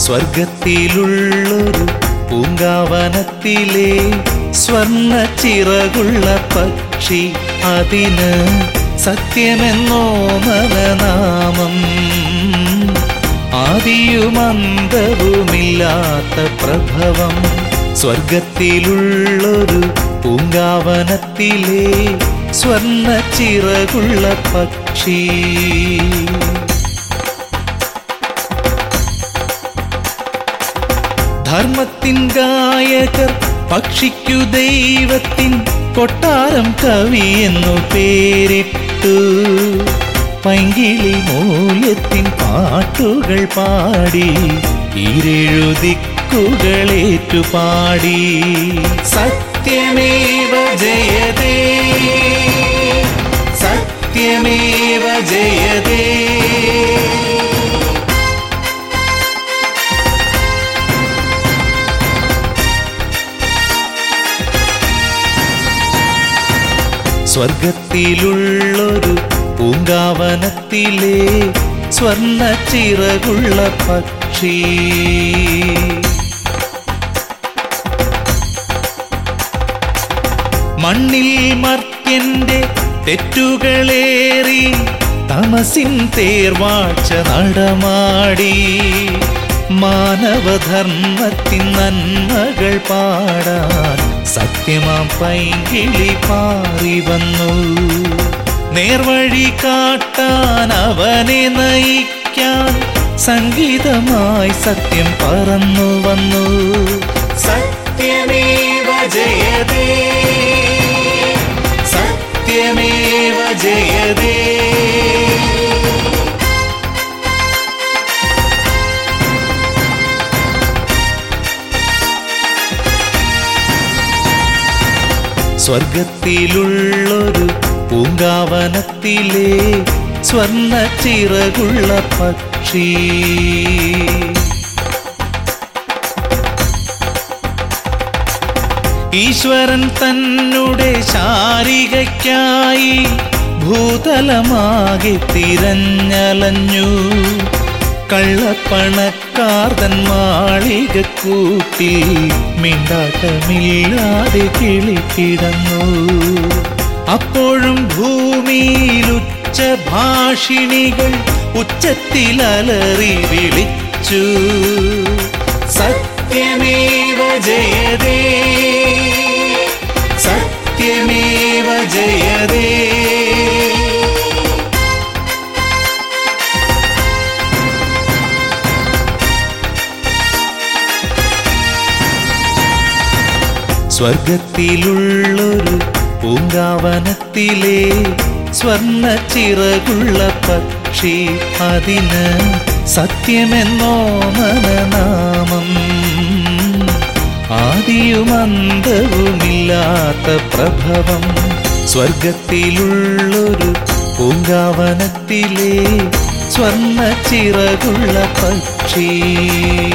സ്വർഗത്തിലുള്ളൊരു പൂങ്കാവനത്തിലെ സ്വർണ്ണ ചിറകുള്ള പക്ഷി അതിന് സത്യമെന്നോ നവനാമം ആദിയുമന്തവുമില്ലാത്ത പ്രഭവം സ്വർഗത്തിലുള്ളൊരു പൂങ്കാവനത്തിലെ സ്വർണ്ണ ചിറകുള്ള പക്ഷി ധർമ്മത്തിൻ ഗായകർ പക്ഷിക്കു ദൈവത്തിൻ കൊട്ടാരം കവി എന്നു പേരിട്ടു പൈങ്കിളി മൂല്യത്തിൻ പാട്ടുകൾ പാടി ഈരേഴു ദിക്കുകളേറ്റു പാടി സത്യമേവ ജയതേ സത്യമേവ ജയതേ സ്വർഗത്തിലുള്ളൊരു പൂങ്കാവനത്തിലെ സ്വർണ്ണ ചിറകുള്ള പക്ഷി മണ്ണിൽ മർത്യന്റെ തെറ്റുകളേറി തമസിൻ തേർവാഴ്ച നടമാടി മാനവധർമ്മത്തിൻ നന്മകൾ പാടാൻ സത്യമാം പൈങ്കിളി പാറി വന്നു നേർവഴി കാട്ടാൻ അവനെ നയിക്കാൻ സംഗീതമായി സത്യം പറന്നു വന്നു സത്യമേവ ജയതേ സത്യമേവ ജയതേ സ്വർഗത്തിലുള്ളൊരു പൂങ്കാവനത്തിലെ സ്വർണ്ണ ചിറകുള്ള പക്ഷി ഈശ്വരൻ തന്നെ ശാരികയ്ക്കായി ഭൂതലമാകെ തിരഞ്ഞലഞ്ഞു കള്ളപ്പണക്കാർതൻ മാളിക കൂട്ടി മിണ്ടാട്ടമില്ലാതെ കിളിക്കിടന്നു അപ്പോഴും ഭൂമിയിലുച്ച ഭാഷിണികൾ ഉച്ചത്തിലലറി വിളിച്ചു സത്യമേവ ജയതേ സത്യമേവ ജയതേ സ്വർഗത്തിലുള്ളൊരു പൂങ്കാവനത്തിലെ സ്വർണ്ണ ചിറകുള്ള പക്ഷി അതിന് സത്യമെന്നോ മനനാമം ആദിയുമന്തവുമില്ലാത്ത പ്രഭവം സ്വർഗത്തിലുള്ളൊരു പൂങ്കാവനത്തിലെ സ്വർണ്ണ ചിറകുള്ള പക്ഷി